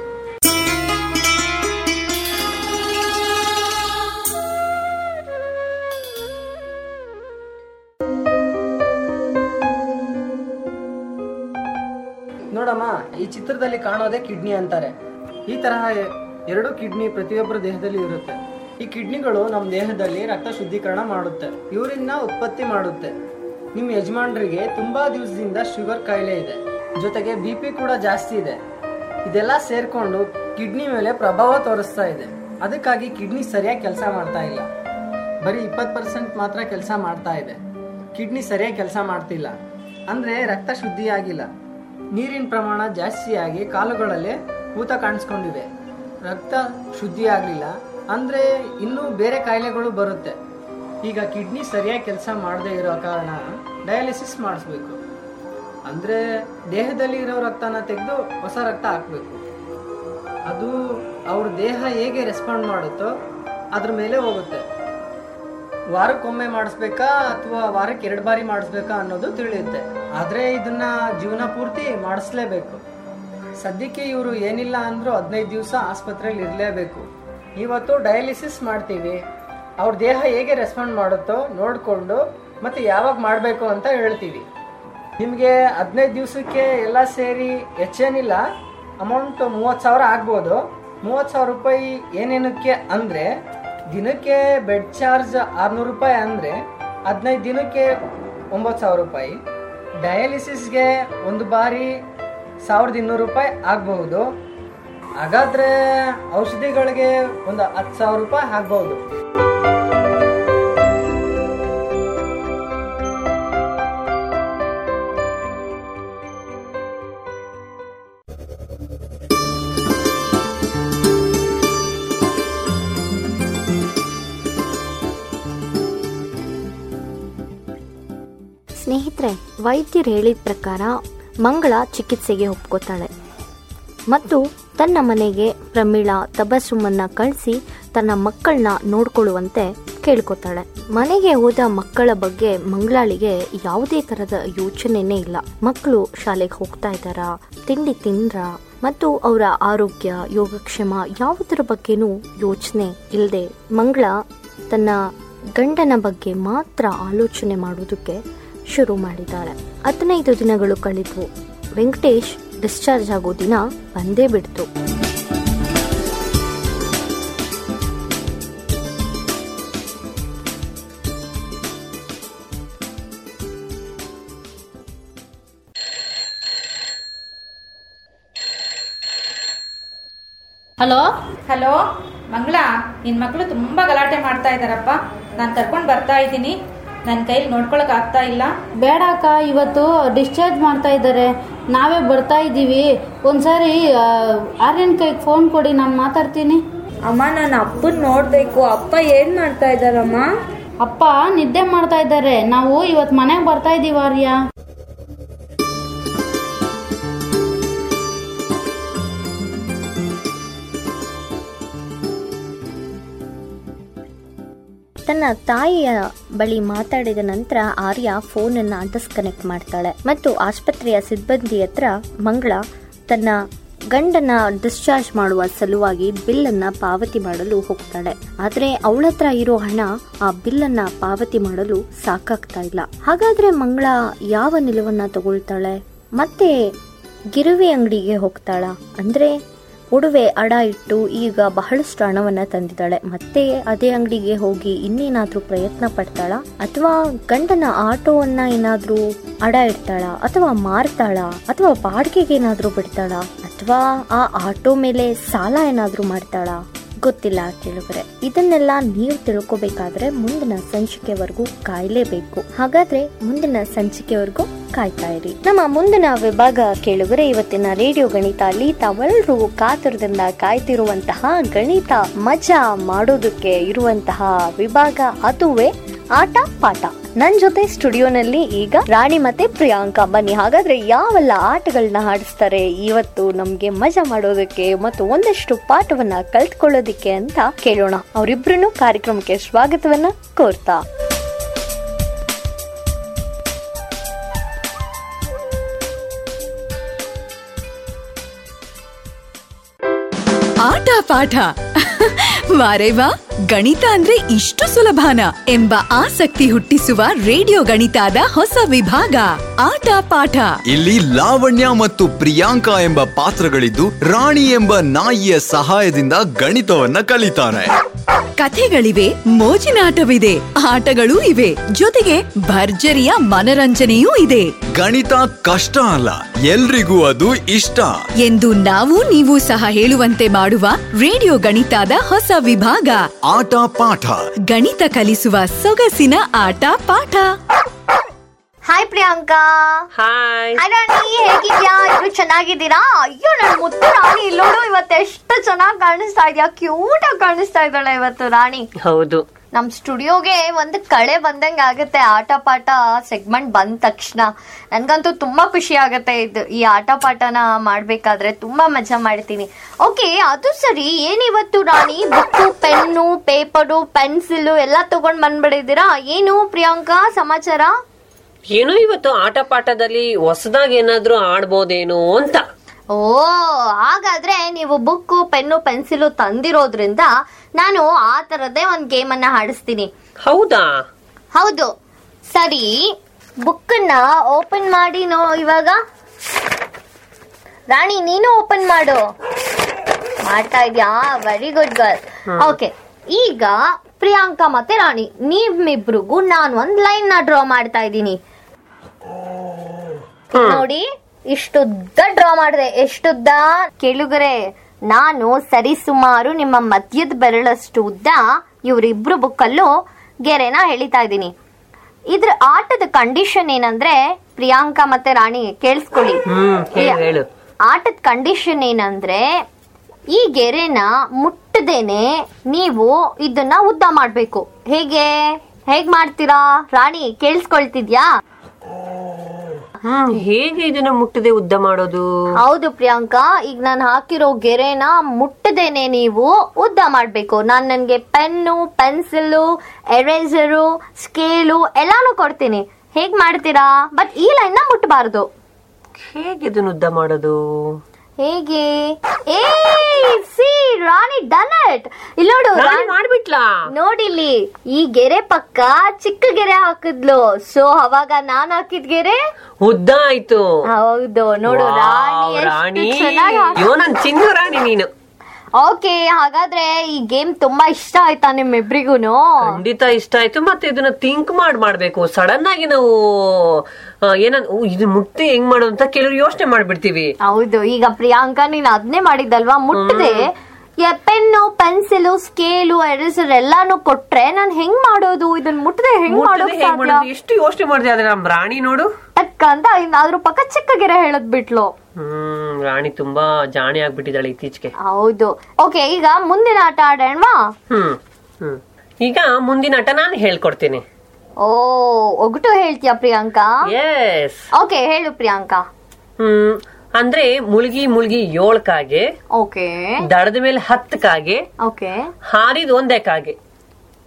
ನೋಡಮ್ಮ ಈ ಚಿತ್ರದಲ್ಲಿ ಕಾಣೋದೇ ಕಿಡ್ನಿ ಅಂತಾರೆ ಈ ತರಹ ಎರಡು ಕಿಡ್ನಿ ಪ್ರತಿಯೊಬ್ಬರ ದೇಹದಲ್ಲಿ ಇರುತ್ತೆ ಈ ಕಿಡ್ನಿಗಳು ನಮ್ಮ ದೇಹದಲ್ಲಿ ರಕ್ತ ಶುದ್ಧೀಕರಣ ಮಾಡುತ್ತೆ ಯೂರಿನ್ನ ಉತ್ಪತ್ತಿ ಮಾಡುತ್ತೆ ನಿಮ್ಮ ಯಜಮಾನರಿಗೆ ತುಂಬಾ ದಿವಸದಿಂದ ಶುಗರ್ ಕಾಯಿಲೆ ಇದೆ ಜೊತೆಗೆ ಬಿ ಪಿ ಕೂಡ ಜಾಸ್ತಿ ಇದೆ ಇದೆಲ್ಲ ಸೇರ್ಕೊಂಡು ಕಿಡ್ನಿ ಮೇಲೆ ಪ್ರಭಾವ ತೋರಿಸ್ತಾ ಇದೆ ಅದಕ್ಕಾಗಿ ಕಿಡ್ನಿ ಸರಿಯಾಗಿ ಕೆಲಸ ಮಾಡ್ತಾ ಇಲ್ಲ ಬರೀ ಇಪ್ಪತ್ತು ಪರ್ಸೆಂಟ್ ಮಾತ್ರ ಕೆಲಸ ಮಾಡ್ತಾ ಇದೆ ಕಿಡ್ನಿ ಸರಿಯಾಗಿ ಕೆಲಸ ಮಾಡ್ತಿಲ್ಲ ಅಂದರೆ ರಕ್ತ ಶುದ್ಧಿಯಾಗಿಲ್ಲ ನೀರಿನ ಪ್ರಮಾಣ ಜಾಸ್ತಿಯಾಗಿ ಕಾಲುಗಳಲ್ಲಿ ಊತ ಕಾಣಿಸ್ಕೊಂಡಿವೆ ರಕ್ತ ಶುದ್ಧಿ ಆಗಲಿಲ್ಲ ಅಂದರೆ ಇನ್ನೂ ಬೇರೆ ಕಾಯಿಲೆಗಳು ಬರುತ್ತೆ ಈಗ ಕಿಡ್ನಿ ಸರಿಯಾಗಿ ಕೆಲಸ ಮಾಡದೇ ಇರೋ ಕಾರಣ ಡಯಾಲಿಸಿಸ್ ಮಾಡಿಸ್ಬೇಕು ಅಂದರೆ ದೇಹದಲ್ಲಿ ಇರೋ ರಕ್ತನ ತೆಗೆದು ಹೊಸ ರಕ್ತ ಹಾಕಬೇಕು ಅದು ಅವ್ರ ದೇಹ ಹೇಗೆ ರೆಸ್ಪಾಂಡ್ ಮಾಡುತ್ತೋ ಅದ್ರ ಮೇಲೆ ಹೋಗುತ್ತೆ ವಾರಕ್ಕೊಮ್ಮೆ ಮಾಡಿಸ್ಬೇಕಾ ಅಥವಾ ವಾರಕ್ಕೆ ಎರಡು ಬಾರಿ ಮಾಡಿಸ್ಬೇಕಾ ಅನ್ನೋದು ತಿಳಿಯುತ್ತೆ ಆದರೆ ಇದನ್ನ ಜೀವನ ಪೂರ್ತಿ ಮಾಡಿಸ್ಲೇಬೇಕು ಸದ್ಯಕ್ಕೆ ಇವರು ಏನಿಲ್ಲ ಅಂದ್ರೂ ಹದಿನೈದು ದಿವಸ ಆಸ್ಪತ್ರೆಯಲ್ಲಿ ಇರಲೇಬೇಕು ಇವತ್ತು ಡಯಾಲಿಸಿಸ್ ಮಾಡ್ತೀವಿ ಅವ್ರ ದೇಹ ಹೇಗೆ ರೆಸ್ಪಾಂಡ್ ಮಾಡುತ್ತೋ ನೋಡಿಕೊಂಡು ಮತ್ತೆ ಯಾವಾಗ ಮಾಡಬೇಕು ಅಂತ ಹೇಳ್ತೀವಿ ನಿಮಗೆ ಹದಿನೈದು ದಿವಸಕ್ಕೆ ಎಲ್ಲ ಸೇರಿ ಹೆಚ್ಚೇನಿಲ್ಲ ಅಮೌಂಟ್ ಮೂವತ್ತು ಸಾವಿರ ಆಗ್ಬೋದು ಮೂವತ್ತು ಸಾವಿರ ರೂಪಾಯಿ ಏನೇನಕ್ಕೆ ಅಂದರೆ ದಿನಕ್ಕೆ ಬೆಡ್ ಚಾರ್ಜ್ ಆರುನೂರು ರೂಪಾಯಿ ಅಂದರೆ ಹದಿನೈದು ದಿನಕ್ಕೆ ಒಂಬತ್ತು ಸಾವಿರ ರೂಪಾಯಿ ಡಯಾಲಿಸಿಸ್ಗೆ ಒಂದು ಬಾರಿ ಸಾವಿರದ ಇನ್ನೂರು ರೂಪಾಯಿ ಆಗಬಹುದು ಹಾಗಾದರೆ ಔಷಧಿಗಳಿಗೆ ಒಂದು ಹತ್ತು ಸಾವಿರ ರೂಪಾಯಿ ಆಗ್ಬಹುದು ಸ್ನೇಹಿತರೆ ವೈದ್ಯರು ಹೇಳಿದ ಪ್ರಕಾರ ಮಂಗಳ ಚಿಕಿತ್ಸೆಗೆ ಒಪ್ಕೋತಾಳೆ ಮತ್ತು ತನ್ನ ಮನೆಗೆ ಪ್ರಮೀಳಾ ತಬಸ್ಸುಮನ್ನ ಕಳಿಸಿ ತನ್ನ ಮಕ್ಕಳನ್ನ ನೋಡ್ಕೊಳ್ಳುವಂತೆ ಕೇಳ್ಕೊತಾಳೆ ಮನೆಗೆ ಹೋದ ಮಕ್ಕಳ ಬಗ್ಗೆ ಮಂಗಳಾಳಿಗೆ ಯಾವುದೇ ತರದ ಯೋಚನೆನೇ ಇಲ್ಲ ಮಕ್ಕಳು ಶಾಲೆಗೆ ಹೋಗ್ತಾ ಇದ್ದಾರಾ ತಿಂಡಿ ತಿಂದ್ರ ಮತ್ತು ಅವರ ಆರೋಗ್ಯ ಯೋಗಕ್ಷೇಮ ಯಾವುದರ ಬಗ್ಗೆನೂ ಯೋಚನೆ ಇಲ್ಲದೆ ಮಂಗಳ ತನ್ನ ಗಂಡನ ಬಗ್ಗೆ ಮಾತ್ರ ಆಲೋಚನೆ ಮಾಡೋದಕ್ಕೆ ಶುರು ಮಾಡಿದ್ದಾಳೆ ಹದಿನೈದು ದಿನಗಳು ಕಳೆದ್ವು ವೆಂಕಟೇಶ್ ಡಿಸ್ಚಾರ್ಜ್ ಆಗೋ ದಿನ ಬಂದೇ ಬಿಡ್ತು ಹಲೋ ಹಲೋ ಮಂಗಳ ನಿನ್ ಮಗಳು ತುಂಬಾ ಗಲಾಟೆ ಮಾಡ್ತಾ ಇದಾರಪ್ಪ ನಾನು ಕರ್ಕೊಂಡು ಬರ್ತಾ ಇದ್ದೀನಿ ನನ್ನ ಕೈಲಿ ನೋಡ್ಕೊಳಕ್ ಆಗ್ತಾ ಇಲ್ಲ ಬೇಡ ಅಕ್ಕ ಇವತ್ತು ಡಿಸ್ಚಾರ್ಜ್ ಮಾಡ್ತಾ ಇದ್ದಾರೆ ನಾವೇ ಬರ್ತಾ ಇದ್ದೀವಿ ಒಂದ್ಸಾರಿ ಆ, ಆರ್ಯನ್ ಕೈಗೆ ಫೋನ್ ಕೊಡಿ ನಾನು ಮಾತಾಡ್ತೀನಿ ಅಮ್ಮ ನಾನು ಅಪ್ಪನ್ ನೋಡ್ಬೇಕು ಅಪ್ಪ ಏನ್ ಮಾಡ್ತಾ ಇದ್ದಾರಮ್ಮ ಅಪ್ಪ ನಿದ್ದೆ ಮಾಡ್ತಾ ಇದ್ದಾರೆ ನಾವು ಇವತ್ತು ಮನೆಗೆ ಬರ್ತಾ ಇದ್ದೀವಿ ಆರ್ಯ ತನ್ನ ತಾಯಿಯ ಬಳಿ ಮಾತಾಡಿದ ನಂತರ ಆರ್ಯ ಫೋನ್ ಅನ್ನ ಡಿಸ್ಕನೆಕ್ಟ್ ಮಾಡ್ತಾಳೆ ಮತ್ತು ಆಸ್ಪತ್ರೆಯ ಸಿಬ್ಬಂದಿ ಹತ್ರ ಮಂಗಳ ತನ್ನ ಗಂಡನ ಡಿಸ್ಚಾರ್ಜ್ ಮಾಡುವ ಸಲುವಾಗಿ ಬಿಲ್ ಅನ್ನ ಪಾವತಿ ಮಾಡಲು ಹೋಗ್ತಾಳೆ ಆದ್ರೆ ಅವಳ ಹತ್ರ ಇರೋ ಹಣ ಆ ಬಿಲ್ ಅನ್ನ ಪಾವತಿ ಮಾಡಲು ಸಾಕಾಗ್ತಾ ಇಲ್ಲ ಹಾಗಾದ್ರೆ ಮಂಗಳ ಯಾವ ನಿಲುವನ್ನ ತಗೊಳ್ತಾಳೆ ಮತ್ತೆ ಗಿರುವಿ ಅಂಗಡಿಗೆ ಹೋಗ್ತಾಳ ಅಂದ್ರೆ ಒಡವೆ ಅಡ ಇಟ್ಟು ಈಗ ಬಹಳಷ್ಟು ಹಣವನ್ನ ತಂದಿದ್ದಾಳೆ ಮತ್ತೆ ಅದೇ ಅಂಗಡಿಗೆ ಹೋಗಿ ಇನ್ನೇನಾದ್ರೂ ಪ್ರಯತ್ನ ಪಡ್ತಾಳ ಅಥವಾ ಗಂಡನ ಆಟೋವನ್ನ ಏನಾದ್ರೂ ಅಡ ಇಡ್ತಾಳ ಅಥವಾ ಮಾರ್ತಾಳ ಅಥವಾ ಬಾಡಿಗೆಗೆ ಏನಾದ್ರೂ ಬಿಡ್ತಾಳ ಅಥವಾ ಆ ಆಟೋ ಮೇಲೆ ಸಾಲ ಏನಾದ್ರೂ ಮಾಡ್ತಾಳ ಗೊತ್ತಿಲ್ಲ ಕೇಳುವರೆ ಇದನ್ನೆಲ್ಲ ನೀವು ತಿಳ್ಕೊಬೇಕಾದ್ರೆ ಮುಂದಿನ ಸಂಚಿಕೆವರೆಗೂ ಕಾಯ್ಲೇಬೇಕು ಹಾಗಾದ್ರೆ ಮುಂದಿನ ಸಂಚಿಕೆವರೆಗೂ ಕಾಯ್ತಾ ಇರಿ ನಮ್ಮ ಮುಂದಿನ ವಿಭಾಗ ಕೇಳುಗರೆ ಇವತ್ತಿನ ರೇಡಿಯೋ ಗಣಿತ ಅಲ್ಲಿ ತಾವೆಲ್ಲರೂ ಕಾತುರದಿಂದ ಕಾಯ್ತಿರುವಂತಹ ಗಣಿತ ಮಜಾ ಮಾಡೋದಕ್ಕೆ ಇರುವಂತಹ ವಿಭಾಗ ಅದುವೇ ಆಟ ಪಾಠ ನನ್ ಜೊತೆ ಸ್ಟುಡಿಯೋನಲ್ಲಿ ಈಗ ರಾಣಿ ಮತ್ತೆ ಪ್ರಿಯಾಂಕಾ ಬನ್ನಿ ಹಾಗಾದ್ರೆ ಯಾವೆಲ್ಲ ಆಟಗಳನ್ನ ಹಾಡಿಸ್ತಾರೆ ಇವತ್ತು ನಮ್ಗೆ ಮಜಾ ಮಾಡೋದಕ್ಕೆ ಮತ್ತು ಒಂದಷ್ಟು ಪಾಠವನ್ನ ಕಲ್ತ್ಕೊಳ್ಳೋದಿಕ್ಕೆ ಅಂತ ಕೇಳೋಣ ಅವರಿಬ್ರು ಕಾರ್ಯಕ್ರಮಕ್ಕೆ ಸ್ವಾಗತವನ್ನ ಕೋರ್ತಾ ಆಟ ಪಾಠ ವಾರೇ ವಾ ಗಣಿತ ಅಂದ್ರೆ ಇಷ್ಟು ಸುಲಭಾನ ಎಂಬ ಆಸಕ್ತಿ ಹುಟ್ಟಿಸುವ ರೇಡಿಯೋ ಗಣಿತದ ಹೊಸ ವಿಭಾಗ ಆಟ ಪಾಠ ಇಲ್ಲಿ ಲಾವಣ್ಯ ಮತ್ತು ಪ್ರಿಯಾಂಕಾ ಎಂಬ ಪಾತ್ರಗಳಿದ್ದು ರಾಣಿ ಎಂಬ ನಾಯಿಯ ಸಹಾಯದಿಂದ ಗಣಿತವನ್ನ ಕಲಿತಾರೆ ಕಥೆಗಳಿವೆ ಮೋಜಿನಾಟವಿದೆ ಆಟಗಳೂ ಇವೆ ಜೊತೆಗೆ ಭರ್ಜರಿಯ ಮನರಂಜನೆಯೂ ಇದೆ ಗಣಿತ ಕಷ್ಟ ಅಲ್ಲ ಎಲ್ರಿಗೂ ಅದು ಇಷ್ಟ ಎಂದು ನಾವು ನೀವು ಸಹ ಹೇಳುವಂತೆ ಮಾಡುವ ರೇಡಿಯೋ ಗಣಿತದ ಹೊಸ ವಿಭಾಗ ಆಟ ಪಾಠ ಗಣಿತ ಕಲಿಸುವ ಸೊಗಸಿನ ಆಟ ಪಾಠ ಹಾಯ್ ಪ್ರಿಯಾಂಕಾ ಹಾಯ್ ರಾಣಿ ಹೇಗಿದ್ಯಾ ಇಬ್ರು ಚೆನ್ನಾಗಿದ್ದೀರಾ ಅಯ್ಯೋ ನನ್ ಮುತ್ತು ರಾಣಿ ಇಲ್ಲೋಡು ಇವತ್ತು ಎಷ್ಟು ಚೆನ್ನಾಗಿ ಕಾಣಿಸ್ತಾ ಇದೆಯಾ ಕ್ಯೂಟ್ ಆಗಿ ಕಾಣಿಸ್ತಾ ಇದ್ದಾಳೆ ಇವತ್ತು ರಾಣಿ ಹೌದು ನಮ್ ಸ್ಟುಡಿಯೋಗೆ ಒಂದು ಕಳೆ ಬಂದಂಗ ಆಗುತ್ತೆ ಆಟ ಪಾಠ ಸೆಗ್ಮೆಂಟ್ ಬಂದ ತಕ್ಷಣ ನನ್ಗಂತೂ ತುಂಬಾ ಖುಷಿ ಆಗುತ್ತೆ ಇದು ಈ ಆಟ ಪಾಠನ ಮಾಡ್ಬೇಕಾದ್ರೆ ತುಂಬಾ ಮಜಾ ಮಾಡ್ತೀನಿ ಓಕೆ ಅದು ಸರಿ ಏನಿವತ್ತು ರಾಣಿ ಬುಕ್ಕು ಪೆನ್ನು ಪೇಪರು ಪೆನ್ಸಿಲ್ ಎಲ್ಲ ತಗೊಂಡ್ ಬಂದ್ಬಿಡಿದ್ದೀರಾ ಏನು ಪ್ರಿಯಾಂಕಾ ಸಮಾಚಾರ ಏನೋ ಇವತ್ತು ಆಟ ಪಾಠದಲ್ಲಿ ಹೊಸದಾಗಿ ಏನಾದ್ರೂ ಆಡ್ಬೋದೇನೋ ಅಂತ ಓ ಹಾಗಾದ್ರೆ ನೀವು ಬುಕ್ಕು ಪೆನ್ನು ಪೆನ್ಸಿಲು ತಂದಿರೋದ್ರಿಂದ ನಾನು ಆ ತರದೇ ಒಂದ್ ಗೇಮ್ ಅನ್ನ ಹಾಡಿಸ್ತೀನಿ ಹೌದಾ ಹೌದು ಸರಿ ಬುಕ್ಕನ್ನ ಓಪನ್ ಮಾಡಿ ನೋ ಇವಾಗ ರಾಣಿ ನೀನು ಓಪನ್ ಮಾಡು ಮಾಡ್ತಾ ಇದ್ಯಾ ವೆರಿ ಗುಡ್ ಗರ್ಲ್ ಓಕೆ ಈಗ ಪ್ರಿಯಾಂಕಾ ಮತ್ತೆ ರಾಣಿ ನಿಮ್ಮಿಬ್ರಿಗೂ ನಾನು ಒಂದ್ ಲೈನ್ ನ ಡ್ರಾ ಮಾಡ್ತಾ ಇದ್ದೀನಿ ನೋಡಿ ಇಷ್ಟುದ್ದ ಡ್ರಾ ಮಾಡಿದೆ ಎಷ್ಟುದ್ದ ಕೇಳುಗರೆ ನಾನು ಸರಿಸುಮಾರು ನಿಮ್ಮ ಮಧ್ಯದ ಬೆರಳಷ್ಟು ಉದ್ದ ಇವರಿಬ್ರು ಬುಕ್ಕಲ್ಲೂ ಗೆರೆನ ಎಳಿತಾ ಇದ್ದೀನಿ ಇದ್ರ ಆಟದ ಕಂಡೀಷನ್ ಏನಂದ್ರೆ ಪ್ರಿಯಾಂಕಾ ಮತ್ತೆ ರಾಣಿ ಕೇಳಿಸ್ಕೊಳ್ಳಿ ಹ್ಮ್ ಹೇಳು ಹೇಳು ಆಟದ ಕಂಡೀಷನ್ ಏನಂದ್ರೆ ಈ ಗೆರೆನ ಮುಟ್ಟದೇನೆ ನೀವು ಇದನ್ನ ಉದ್ದ ಮಾಡ್ಬೇಕು ಹೇಗೆ ಹೇಗ್ ಮಾಡ್ತೀರಾ ರಾಣಿ ಕೇಳಿಸ್ಕೊಳ್ತಿದ್ಯಾ ಹ್ಮ್ ಹೇಗೆ ಇದನ್ನ ಮುಟ್ಟದೆ ಉದ್ದ ಮಾಡೋದು ಹೌದು ಪ್ರಿಯಾಂಕಾ ಈಗ ನಾನು ಹಾಕಿರೋ ಗೆರೆನ ಮುಟ್ಟದೇನೆ ನೀವು ಉದ್ದ ಮಾಡ್ಬೇಕು ನಾನ್ ನನ್ಗೆ ಪೆನ್ನು ಪೆನ್ಸಿಲು ಎರೇಸರು ಸ್ಕೇಲು ಎಲ್ಲಾನು ಕೊಡ್ತೀನಿ ಹೇಗ್ ಮಾಡ್ತೀರಾ ಬಟ್ ಈ ಲೈನ್ ನ ಮುಟ್ಟಬಾರ್ದು ಹೇಗೆ ಇದನ್ನ ಉದ್ದ ಮಾಡೋದು ಹೇಗೆ A C Rani done it ಇಲ್ಲಿ ನೋಡು ರಾಣಿ ರಾಣಿ- ಮಾಡ್ಬಿಟ್ಲಾ ನೋಡಿಲ್ಲಿ ಈ ಗೆರೆ ಪಕ್ಕ ಚಿಕ್ಕ ಗೆರೆ ಹಾಕಿದ್ಲು ಸೊ ಅವಾಗ ನಾನ್ ಹಾಕಿದ್ ಗೆರೆ ಉದ್ದ ಆಯ್ತು ಹೌದು ನೋಡು ವಾವ್, ರಾಣಿ ರಾಣಿ ಎಷ್ಟು ಚೆನ್ನಾಗಿ ಅಯ್ಯೋ ನನ್ ಚಿನ್ನು ರಾಣಿ ನೀನು ಓಕೆ ಹಾಗಾದ್ರೆ ಈ ಗೇಮ್ ತುಂಬಾ ಇಷ್ಟ ಆಯ್ತಾ ನಿಮ್ಮಿಬ್ರಿಗೂನು ಖಂಡಿತ ಇಷ್ಟ ಆಯ್ತು ಮತ್ತೆ ಇದನ್ನ ಥಿಂಕ್ ಮಾಡ್ ಮಾಡ್ಬೇಕು ಸಡನ್ ಆಗಿ ನಾವು ಆ, ಏನನ್ ಓ, ಇದು ಮುಟ್ಟಿ ಹೆಂಗ್ ಮಾಡೋದು ಅಂತ ಕೆಲವರು ಯೋಚನೆ ಮಾಡ್ಬಿಡ್ತೀವಿ ಹೌದು ಈಗ ಪ್ರಿಯಾಂಕಾ ನೀನ್ ಅದನ್ನೇ ಮಾಡಿದ್ದಲ್ವಾ ಮುಟ್ಟದೆ ಪೆನ್ನು ಪೆನ್ಸಿಲು ಸ್ಕೇಲು ಎರೇಸರ್ ಎಲ್ಲಾನು ಕೊಟ್ರೆ ನಾನ್ ಹೆಂಗ್ ಮಾಡೋದು ಇದನ್ನ ಮುಟ್ಟದೆ ಹೆಂಗ್ ಮುಟ್ಟದೆ ಮಾಡೋದು ಹೇಗ್ ಮಾಡೋದು ಎಷ್ಟು ಯೋಚನೆ ಮಾಡಿದೆ ಆದ್ರೆ ನಮ್ ರಾಣಿ ನೋಡು ಟಕ್ ಅಂತ ಇನ್ ಅದ್ರ ಪಕ್ಕ ಚಿಕ್ಕ ಗೆರೆ ಹೇಳದ್ ಬಿಟ್ಲು ಹ್ಮ್ ರಾಣಿ ತುಂಬಾ ಜಾಣಿ ಆಗ್ಬಿಟ್ಟಿದ್ದಾಳೆ ಇತ್ತೀಚೆಗೆ ಹೌದು ಓಕೆ ಈಗ ಮುಂದಿನ ಆಟ ಆಡೋಣವಾ ಹ್ಮ್ ಹ್ಮ್ ಈಗ ಮುಂದಿನ ಆಟ ನಾನು ಹೇಳ್ಕೊಡ್ತೀನಿ ಓ ಒಗಟು ಹೇಳ್ತೀಯಾ ಪ್ರಿಯಾಂಕಾ ಎಸ್ ಓಕೆ ಹೇಳು ಪ್ರಿಯಾಂಕಾ ಹ್ಮ್ ಅಂದ್ರೆ ಮುಳುಗಿ ಮುಳುಗಿ ಏಳ್ ಕಾಗೆ ಓಕೆ ದಡದ ಮೇಲೆ ಹತ್ತು ಕಾಗೆ ಓಕೆ ಹಾರಿದ ಒಂದೇ ಕಾಗೆ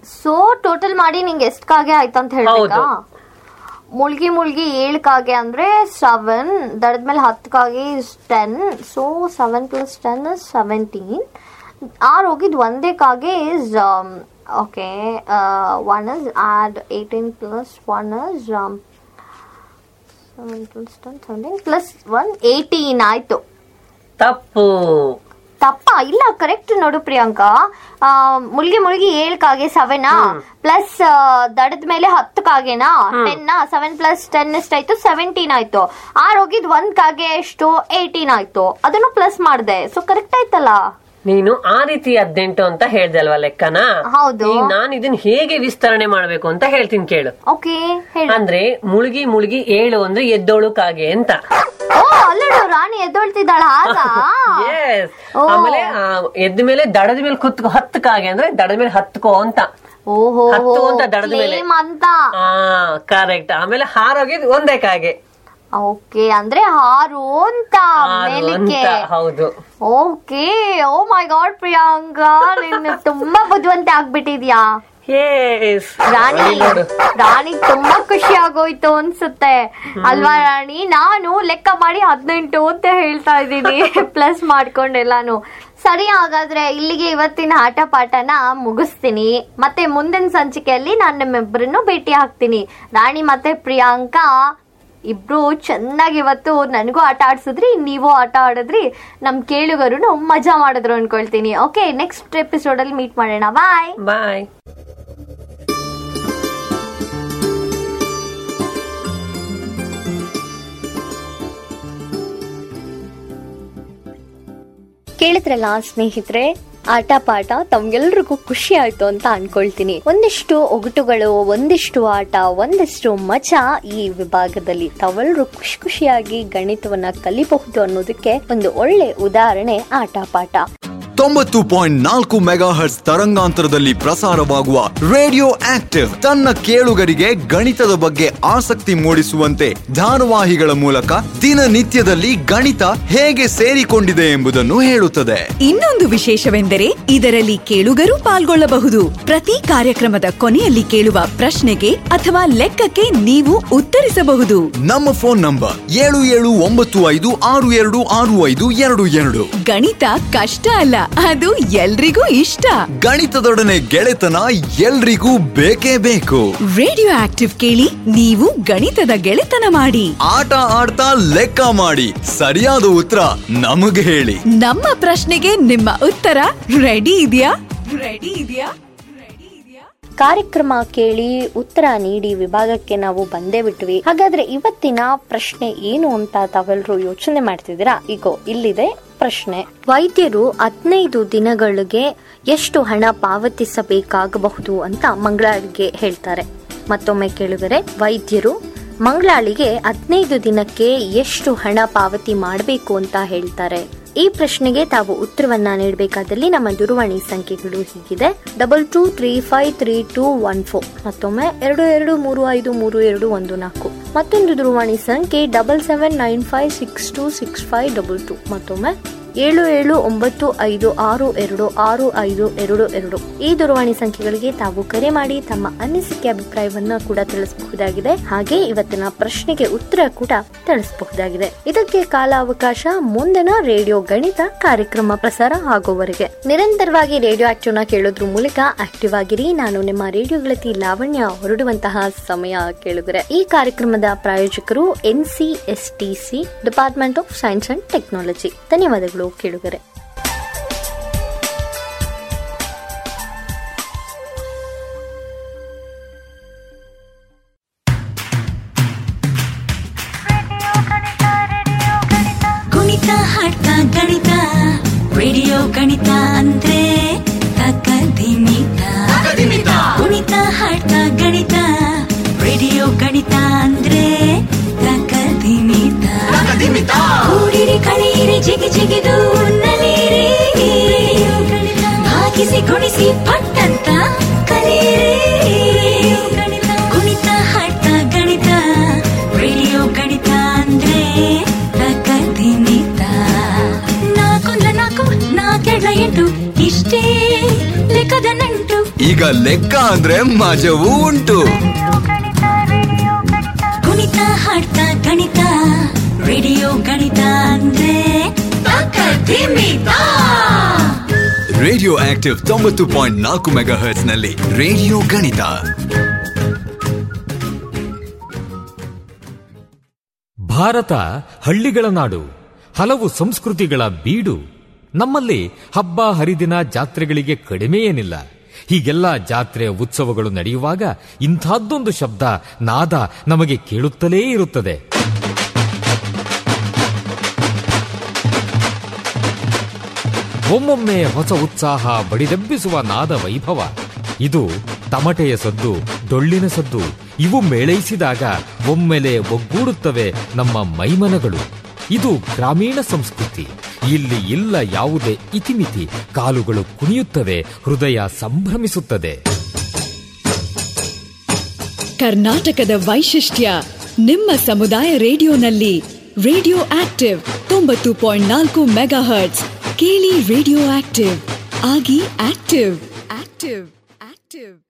ಸೊ ಟೋಟಲ್ ಮಾಡಿ ನಿಂಗೆ ಎಷ್ಟು ಕಾಗೆ ಆಯ್ತು ಅಂತ ಹೇಳ್ಬೇಕಾ ಹೌದು. ಮುಳ್ಗಿ ಮುಳ್ಗಿ ಏಳು ಕಾಗೆ ಅಂದ್ರೆ ಸೆವೆನ್ ದಡದ್ಮೇಲೆ ಹತ್ತು ಕಾಗೆ ten so seven plus ten seventeen ಆರ್ ಹೋಗಿದ್ ಒಂದೇ ಕಾಗೆ is okay one is add eighteen plus one is seven plus ten seventeen plus one eighteen ಆಯ್ತು ತಪ್ಪು ತಪ್ಪ ಇಲ್ಲ ಕರೆಕ್ಟ್ ನೋಡು ಪ್ರಿಯಾಂಕಾ ಆ, ಮುಳ್ಗಿ ಮುಳ್ಗಿ ಏಳ್ ಕಾಗೆ ಸೆವೆನಾ ಪ್ಲಸ್ ದಡದ ಮೇಲೆ ಹತ್ತು ಕಾಗೆನಾ ಟೆನ್ ಸೆವೆನ್ ಪ್ಲಸ್ ಟೆನ್ ಎಷ್ಟಾಯ್ತು ಸೆವೆಂಟೀನ್ ಆಯ್ತು ಆರ್ ಹೋಗಿದ್ ಒಂದ್ ಕಾಗೆ ಎಷ್ಟು ಏಯ್ಟೀನ್ ಆಯ್ತು ಅದನ್ನು ಪ್ಲಸ್ ಮಾಡ್ದೆ ಸೊ ಕರೆಕ್ಟ್ ಆಯ್ತಲ್ಲ ನೀನು ಆ ರೀತಿ ಹದಿನೆಂಟು ಅಂತ ಹೇಳ್ದೆ ಅಲ್ವಾ ಲೆಕ್ಕನ ಹೌದು. ಈಗ ನಾನು ಇದನ್ನ ಹೇಗೆ ವಿಸ್ತರಣೆ ಮಾಡ್ಬೇಕು ಅಂತ ಹೇಳ್ತೀನಿ ಕೇಳು ಓಕೆ ಹೇಳಿ ಅಂದ್ರೆ ಮುಳುಗಿ ಮುಳುಗಿ ಏಳು ಅಂದ್ರೆ ಎದ್ದೋಳು ಕಾಗೆ ಅಂತ ಓ ಅಲ್ಲಡು ರಾಣಿ ಎದ್ದೊಳ್ತಿದ್ದಾಳ ಆಗ Yes. ಆಮೇಲೆ ಆ, ಎದ್ದ ಮೇಲೆ ದಡದ ಮೇಲೆ ಕುತ್ಕೋ ಹತ್ತು ಕಾಗೆ ಅಂದ್ರೆ ದಡದ ಮೇಲೆ ಹತ್ಕೋ ಅಂತ ಓಹೋ ಹತ್ತು ಅಂತ ದಡದ ಮೇಲೆ claim ಅಂತ ಆ ಕರೆಕ್ಟ್ ಆಮೇಲೆ ಹಾರೋಗಿದ್ ಒಂದೇ ಕಾಗೆ ಓಕೆ ಅಂದ್ರೆ ಹಾರು ಅಂತ ಹಾರು ಮೇಲಕ್ಕೆ ಅಂತ ಹೌದು okay oh my God Priyanka ನೀನ್ ತುಂಬಾ ಬುದ್ಧಿವಂತೆ ಆಗ್ಬಿಟ್ಟಿದ್ಯಾ Yes. ರಾಣಿ ನೋಡಿ ನೋಡು ರಾಣಿ ತುಂಬಾ ಖುಷಿ ಆಗೋಯ್ತು ಅನ್ಸುತ್ತೆ ಅಲ್ವಾ ರಾಣಿ ನಾನು ಲೆಕ್ಕ ಮಾಡಿ ಹದಿನೆಂಟು ಅಂತ ಹೇಳ್ತಾ ಇದ್ದೀನಿ ಪ್ಲಸ್ ಮಾಡ್ಕೊಂಡು ಎಲ್ಲಾನು ಸರಿ ಹಾಗಾದ್ರೆ ಇಲ್ಲಿಗೆ ಇವತ್ತಿನ ಆಟ ಪಾಠನ ಮುಗಿಸ್ತೀನಿ ಮತ್ತೆ ಮುಂದಿನ ಸಂಚಿಕೆಯಲ್ಲಿ ನಾನು ನಿಮ್ಮಿಬ್ಬರನ್ನು ಭೇಟಿ ಹಾಕ್ತೀನಿ ರಾಣಿ ಮತ್ತೆ ಪ್ರಿಯಾಂಕಾ ಇಬ್ರು ಚೆನ್ನಾಗಿ ಇವತ್ತು ನನಗೂ ಆಟ ಆಡ್ಸಿದ್ರಿ ನೀವು ಆಟ ಆಡಿದ್ರಿ ನಮ್ ಕೇಳುಗರು ಮಜಾ ಮಾಡಿದ್ರು ಅನ್ಕೊಳ್ತೀನಿ ಓಕೆ ನೆಕ್ಸ್ಟ್ ಎಪಿಸೋಡ್ ಅಲ್ಲಿ ಮೀಟ್ ಮಾಡೋಣ ಬಾಯ್ ಬಾಯ್ ಕೇಳಿದ್ರಲ್ಲ ಸ್ನೇಹಿತರೆ ಆಟ ಪಾಠ ತಮ್ಗೆಲ್ರಿಗೂ ಖುಷಿ ಆಯ್ತು ಅಂತ ಅನ್ಕೊಳ್ತೀನಿ ಒಂದಿಷ್ಟು ಒಗಟುಗಳು ಒಂದಿಷ್ಟು ಆಟ ಒಂದಿಷ್ಟು ಮಜಾ ಈ ವಿಭಾಗದಲ್ಲಿ ತಾವೆಲ್ಲರೂ ಖುಷಿ ಖುಷಿಯಾಗಿ ಗಣಿತವನ್ನ ಕಲಿಬಹುದು ಅನ್ನೋದಕ್ಕೆ ಒಂದು ಒಳ್ಳೆ ಉದಾಹರಣೆ ಆಟ ಪಾಠ ತೊಂಬತ್ತು ಪಾಯಿಂಟ್ ನಾಲ್ಕು ಮೆಗಾ ಹರ್ಟ್ಸ್ ತರಂಗಾಂತರದಲ್ಲಿ ಪ್ರಸಾರವಾಗುವ ರೇಡಿಯೋ ಆಕ್ಟಿವ್ ತನ್ನ ಕೇಳುಗರಿಗೆ ಗಣಿತದ ಬಗ್ಗೆ ಆಸಕ್ತಿ ಮೂಡಿಸುವಂತೆ ಧಾರಾವಾಹಿಗಳ ಮೂಲಕ ದಿನನಿತ್ಯದಲ್ಲಿ ಗಣಿತ ಹೇಗೆ ಸೇರಿಕೊಂಡಿದೆ ಎಂಬುದನ್ನು ಹೇಳುತ್ತದೆ ಇನ್ನೊಂದು ವಿಶೇಷವೆಂದರೆ ಇದರಲ್ಲಿ ಕೇಳುಗರು ಪಾಲ್ಗೊಳ್ಳಬಹುದು ಪ್ರತಿ ಕಾರ್ಯಕ್ರಮದ ಕೊನೆಯಲ್ಲಿ ಕೇಳುವ ಪ್ರಶ್ನೆಗೆ ಅಥವಾ ಲೆಕ್ಕಕ್ಕೆ ನೀವು ಉತ್ತರಿಸಬಹುದು ನಮ್ಮ ಫೋನ್ ನಂಬರ್ ಏಳು ಏಳು ಒಂಬತ್ತು ಐದು ಆರು ಎರಡು ಆರು ಐದು ಎರಡು ಎರಡು ಗಣಿತ ಕಷ್ಟ ಅಲ್ಲ ಅದು ಎಲ್ರಿಗೂ ಇಷ್ಟ ಗಣಿತದೊಡನೆ ಗೆಳೆತನ ಎಲ್ರಿಗೂ ಬೇಕೇ ಬೇಕು ರೇಡಿಯೋ ಆಕ್ಟಿವ್ ಕೇಳಿ ನೀವು ಗಣಿತದ ಗೆಳೆತನ ಮಾಡಿ ಆಟ ಆಡ್ತಾ ಲೆಕ್ಕ ಮಾಡಿ ಸರಿಯಾದ ಉತ್ತರ ನಮಗೆ ಹೇಳಿ ನಮ್ಮ ಪ್ರಶ್ನೆಗೆ ನಿಮ್ಮ ಉತ್ತರ ರೆಡಿ ಇದೆಯಾ ರೆಡಿ ಇದೆಯಾ ಕಾರ್ಯಕ್ರಮ ಕೇಳಿ ಉತ್ತರ ನೀಡಿ ವಿಭಾಗಕ್ಕೆ ನಾವು ಬಂದೇ ಬಿಟ್ವಿ ಹಾಗಾದ್ರೆ ಇವತ್ತಿನ ಪ್ರಶ್ನೆ ಏನು ಅಂತ ತಾವೆಲ್ಲರೂ ಯೋಚನೆ ಮಾಡ್ತಿದ್ದೀರಾ ಈಗ ಇಲ್ಲಿದೆ ಪ್ರಶ್ನೆ ವೈದ್ಯರು ಹದಿನೈದು ದಿನಗಳಿಗೆ ಎಷ್ಟು ಹಣ ಪಾವತಿಸಬೇಕಾಗಬಹುದು ಅಂತ ಮಂಗಳಾಳಿಗೆ ಹೇಳ್ತಾರೆ ಮತ್ತೊಮ್ಮೆ ಕೇಳಿದರೆ ವೈದ್ಯರು ಮಂಗಳಾಳಿಗೆ ಹದಿನೈದು ದಿನಕ್ಕೆ ಎಷ್ಟು ಹಣ ಪಾವತಿ ಮಾಡಬೇಕು ಅಂತ ಹೇಳ್ತಾರೆ ಈ ಪ್ರಶ್ನೆಗೆ ತಾವು ಉತ್ತರವನ್ನ ನೀಡಬೇಕಾದಲ್ಲಿ ನಮ್ಮ ದೂರವಾಣಿ ಸಂಖ್ಯೆಗಳು ಹೀಗಿದೆ double two three five three two one four ಮತ್ತೊಮ್ಮೆ ಎರಡು ಎರಡು ಮೂರು ಐದು ಮೂರು ಎರಡು ಒಂದು ನಾಲ್ಕು ಮತ್ತೊಂದು ದೂರವಾಣಿ ಸಂಖ್ಯೆ double seven nine five six two six five double two ಮತ್ತೊಮ್ಮೆ ಏಳು ಏಳು ಒಂಬತ್ತು ಐದು ಆರು ಎರಡು ಆರು ಐದು ಎರಡು ಎರಡು ಈ ದೂರವಾಣಿ ಸಂಖ್ಯೆಗಳಿಗೆ ತಾವು ಕರೆ ಮಾಡಿ ತಮ್ಮ ಅನಿಸಿಕೆ ಅಭಿಪ್ರಾಯವನ್ನ ಕೂಡ ತಿಳಿಸಬಹುದಾಗಿದೆ ಹಾಗೆ ಇವತ್ತಿನ ಪ್ರಶ್ನೆಗೆ ಉತ್ತರ ಕೂಡ ತಿಳಿಸಬಹುದಾಗಿದೆ ಇದಕ್ಕೆ ಕಾಲಾವಕಾಶ ಮುಂದಿನ ರೇಡಿಯೋ ಗಣಿತ ಕಾರ್ಯಕ್ರಮ ಪ್ರಸಾರ ಆಗುವವರೆಗೆ ನಿರಂತರವಾಗಿ ರೇಡಿಯೋ ಆಕ್ಟಿವ್ ನ ಕೇಳೋದ್ರ ಮೂಲಕ ಆಕ್ಟಿವ್ ಆಗಿರಿ ನಾನು ನಿಮ್ಮ ರೇಡಿಯೋ ಗೆಳತಿ ಲಾವಣ್ಯ ಹೊರಡುವಂತಹ ಸಮಯ ಕೇಳಿದರೆ ಈ ಕಾರ್ಯಕ್ರಮದ ಪ್ರಾಯೋಜಕರು N C S T C department of science and technology ಧನ್ಯವಾದಗಳು ಕೇಳುಗರೆ ಕುಣಿತ ಹಾಡ್ತಾ ಗಣಿತ ರೇಡಿಯೋ ಗಣಿತ ಅಂದ್ರೆ ತಕದಿಮಿತ ಕುಣಿತ ಹಾಡ್ತಾ ಗಣಿತ ರೇಡಿಯೋ ಗಣಿತ ಅಂದ್ರೆ ತಕದಿಮಿತ ಕೂಡಿರಿ ಕಳೀರಿ ಜಿಗಿ ಜಿಗಿದು ನಲೀರಿ ಭಾಗಿಸಿ ಗುಣಿಸಿ ಪಟ್ಟಂತ ಕಲೀರಿ ಕುಣಿತ ಹಾಡ್ತಾ ಗಣಿತ ರೇಡಿಯೋ ಗಣಿತ ಅಂದ್ರೆ ತಕದಿಮಿತ ನಾಲ್ಕೊಂದ್ರ ನಾಲ್ಕು ನಾಲ್ಕೆರಡ್ಲ ಎಂಟು ಇಷ್ಟ ಈಗ ಲೆಕ್ಕ ಅಂದ್ರೆ ಮಜವೂ ಉಂಟು ಕುಣಿತ ಹಾಡ್ತಾ ಗಣಿತ ರೇಡಿಯೋ ಗಣಿತ ಅಂದ್ರೆ ತಾಕತ್ತಿಮಿತ. ರೇಡಿಯೋ ಆಕ್ಟಿವ್ ತೊಂಬತ್ತು ಪಾಯಿಂಟ್ ನಾಲ್ಕು ಮೆಗಾ ಹರ್ಟ್ಸ್ ನಲ್ಲಿ ರೇಡಿಯೋ ಗಣಿತ ಭಾರತ ಹಳ್ಳಿಗಳ ನಾಡು ಹಲವು ಸಂಸ್ಕೃತಿಗಳ ಬೀಡು ನಮ್ಮಲ್ಲಿ ಹಬ್ಬ ಹರಿದಿನ ಜಾತ್ರೆಗಳಿಗೆ ಕಡಿಮೆ ಏನಿಲ್ಲ ಹೀಗೆಲ್ಲ ಜಾತ್ರೆ ಉತ್ಸವಗಳು ನಡೆಯುವಾಗ ಇಂಥದ್ದೊಂದು ಶಬ್ದ ನಾದ ನಮಗೆ ಕೇಳುತ್ತಲೇ ಇರುತ್ತದೆ ಒಮ್ಮೊಮ್ಮೆ ಹೊಸ ಉತ್ಸಾಹ ಬಡಿದೆಬ್ಬಿಸುವ ನಾದ ವೈಭವ ಇದು ತಮಟೆಯ ಸದ್ದು ಡೊಳ್ಳಿನ ಸದ್ದು ಇವು ಮೇಳೈಸಿದಾಗ ಒಮ್ಮೆಲೆ ಒಗ್ಗೂಡುತ್ತವೆ ನಮ್ಮ ಮೈಮನಗಳು ಇದು ಗ್ರಾಮೀಣ ಸಂಸ್ಕೃತಿ ಇಲ್ಲಿ ಇಲ್ಲ ಯಾವುದೇ ಇತಿಮಿತಿ ಕಾಲುಗಳು ಕುಣಿಯುತ್ತವೆ ಹೃದಯ ಸಂಭ್ರಮಿಸುತ್ತದೆ ಕರ್ನಾಟಕದ ವೈಶಿಷ್ಟ್ಯ ನಿಮ್ಮ ಸಮುದಾಯ ರೇಡಿಯೋನಲ್ಲಿ ರೇಡಿಯೋ ಆಕ್ಟಿವ್ ತೊಂಬತ್ತು ಪಾಯಿಂಟ್ ನಾಲ್ಕು ಮೆಗಾ ಹರ್ಟ್ಸ್ ಕೇಳಿ ರೇಡಿಯೋ ಆಕ್ಟಿವ್ ಆಗಿ ಆಕ್ಟಿವ್ ಆಕ್ಟಿವ್ ಆಕ್ಟಿವ್